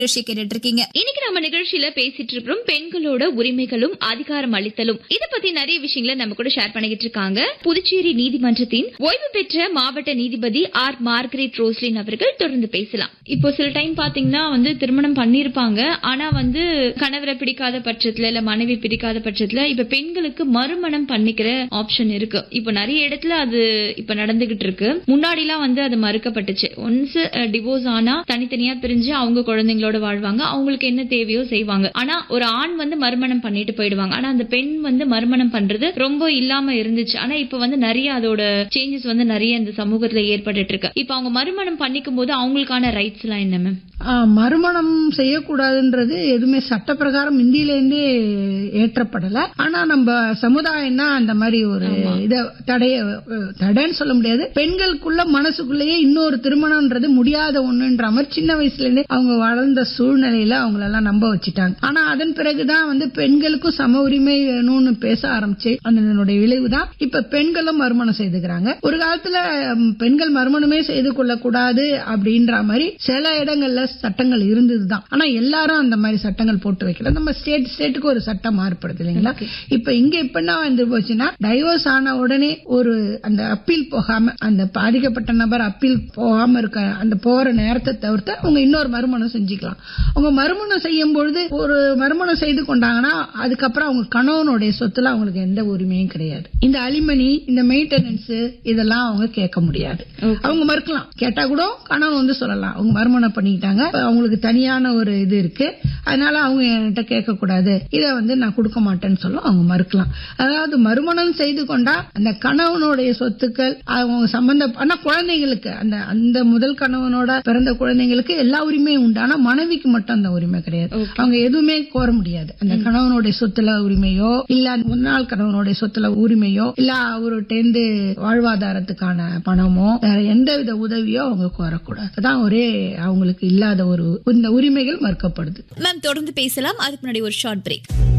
நிகழ்ச்சி கேட்டுட்டு இருக்கீங்க இன்னைக்கு நம்ம நிகழ்ச்சியில பேசிட்டு இருக்கிறோம் பெண்களோட உரிமைகளும் அதிகாரம் அளித்தலும் இத பத்தி நிறைய விஷயங்களை நம்ம கூட ஷேர் பண்ணிக்கிட்டு இருக்காங்க புதுச்சேரி நீதிமன்றத்தின் ஓய்வு பெற்ற மாவட்ட நீதிபதி ஆர் மார்கரெட் ரோஸ்லின் அவர்கள் தொடர்ந்து பேசலாம் இப்போ சில டைம் பாத்தீங்கன்னா வந்து திருமணம் பண்ணிருப்பாங்க ஆனா வந்து கணவரை பிடிக்காத பட்சத்துல இல்ல மனைவி பிடிக்காத பட்சத்துல இப்ப பெண்களுக்கு மறுமணம் பண்ணிக்கிற ஆப்ஷன் இருக்கு இப்போ நிறைய இடத்துல அது இப்ப நடந்துகிட்டு இருக்கு முன்னாடி எல்லாம் வந்து அது மறுக்கப்பட்டுச்சு ஒன்ஸ் டிவோர்ஸ் ஆனா தனித்தனியா பிரிஞ்சு அவங்க குழந்தைங்களோட வாழ்வாங்க அவங்களுக்கு என்ன தேவையோ செய்வாங்க ஆனா ஒரு ஆண் வந்து மறுமணம் பண்ணிட்டு போயிடுவாங்க ஆனா அந்த பெண் வந்து மறுமணம் பண்றது ரொம்ப இல்லாம இருந்துச்சு ஆனா இப்ப வந்து நிறைய அதோட சேஞ்சஸ் வந்து நிறைய இந்த சமூகத்துல ஏற்பட்டுட்டு இருக்கு இப்ப அவங்க மறுமணம் பண்ணிக்கும் போது அவங்களுக்கான ரைட்ஸ் எல்லாம் என்ன மேம் ஆ, மறுமணம் செய்யக்கூடாதுன்றது எதுவுமே சட்ட பிரகாரம் இந்தியிலேருந்தே ஏற்றப்படல ஆனா நம்ம சமுதாயம் தான் அந்த மாதிரி ஒரு இத தடைய தடைன்னு சொல்ல முடியாது பெண்களுக்குள்ள மனசுக்குள்ளேயே இன்னொரு திருமணம்ன்றது முடியாத ஒண்ணுன்ற மாதிரி சின்ன வயசுல இருந்தே அவங்க வளர்ந்த சூழ்நிலையில அவங்களெல்லாம் நம்ப வச்சுட்டாங்க ஆனா அதன் பிறகுதான் வந்து பெண்களுக்கும் சம உரிமை வேணும்னு பேச ஆரம்பிச்சு அதனுடைய விளைவு தான் இப்ப பெண்களும் மறுமணம் செய்துக்கிறாங்க ஒரு காலத்துல ம், பெண்கள் மறுமணமே செய்து கொள்ளக்கூடாது அப்படின்ற மாதிரி சில இடங்கள்ல சட்டங்கள் இருந்ததுதான் ஆனா எல்லாரும் அந்த மாதிரி சட்டங்கள் போட்டு வைக்கல நம்ம ஸ்டேட் ஸ்டேட்டுக்கு ஒரு சட்டம் மாறுபடுது இல்லைங்களா இப்ப இங்க இப்ப என்ன வந்து போச்சுன்னா டைவர்ஸ் ஆன உடனே ஒரு அந்த அப்பீல் போகாம அந்த பாதிக்கப்பட்ட நபர் அப்பீல் போகாம இருக்க அந்த போற நேரத்தை தவிர்த்து அவங்க இன்னொரு மறுமணம் செஞ்சுக்கலாம் அவங்க மறுமணம் செய்யும் பொழுது ஒரு மறுமணம் செய்து கொண்டாங்கன்னா அதுக்கப்புறம் அவங்க கணவனுடைய சொத்துல அவங்களுக்கு எந்த உரிமையும் கிடையாது இந்த அலிமணி இந்த மெயின்டெனன்ஸ் இதெல்லாம் அவங்க கேட்க முடியாது அவங்க மறுக்கலாம் கேட்டா கூட கணவன் வந்து சொல்லலாம் அவங்க மறுமணம் பண்ணிக்கிட்டாங்க இப்ப அவங்களுக்கு தனியான ஒரு இது இருக்கு அதனால அவங்க என்கிட்ட கேட்க கூடாது இதை வந்து நான் கொடுக்க மாட்டேன்னு சொல்ல அவங்க மறுக்கலாம் அதாவது மறுமணம் செய்து கொண்டா அந்த கணவனுடைய சொத்துக்கள் அவங்க சம்பந்த ஆனா குழந்தைங்களுக்கு அந்த அந்த முதல் கணவனோட பிறந்த குழந்தைங்களுக்கு எல்லா உரிமையும் உண்டு ஆனா மனைவிக்கு மட்டும் அந்த உரிமை கிடையாது அவங்க எதுவுமே கோர முடியாது அந்த கணவனுடைய சொத்துல உரிமையோ இல்ல முன்னாள் கணவனுடைய சொத்துல உரிமையோ இல்ல அவர்கிட்ட வாழ்வாதாரத்துக்கான பணமோ வேற எந்த வித உதவியோ அவங்க கோரக்கூடாது அதான் ஒரே அவங்களுக்கு இல்லாத ஒரு இந்த உரிமைகள் மறுக்கப்படுது மேம் தொடர்ந்து பேசலாம் அதுக்கு முன்னாடி ஒரு ஷார்ட் பிரேக்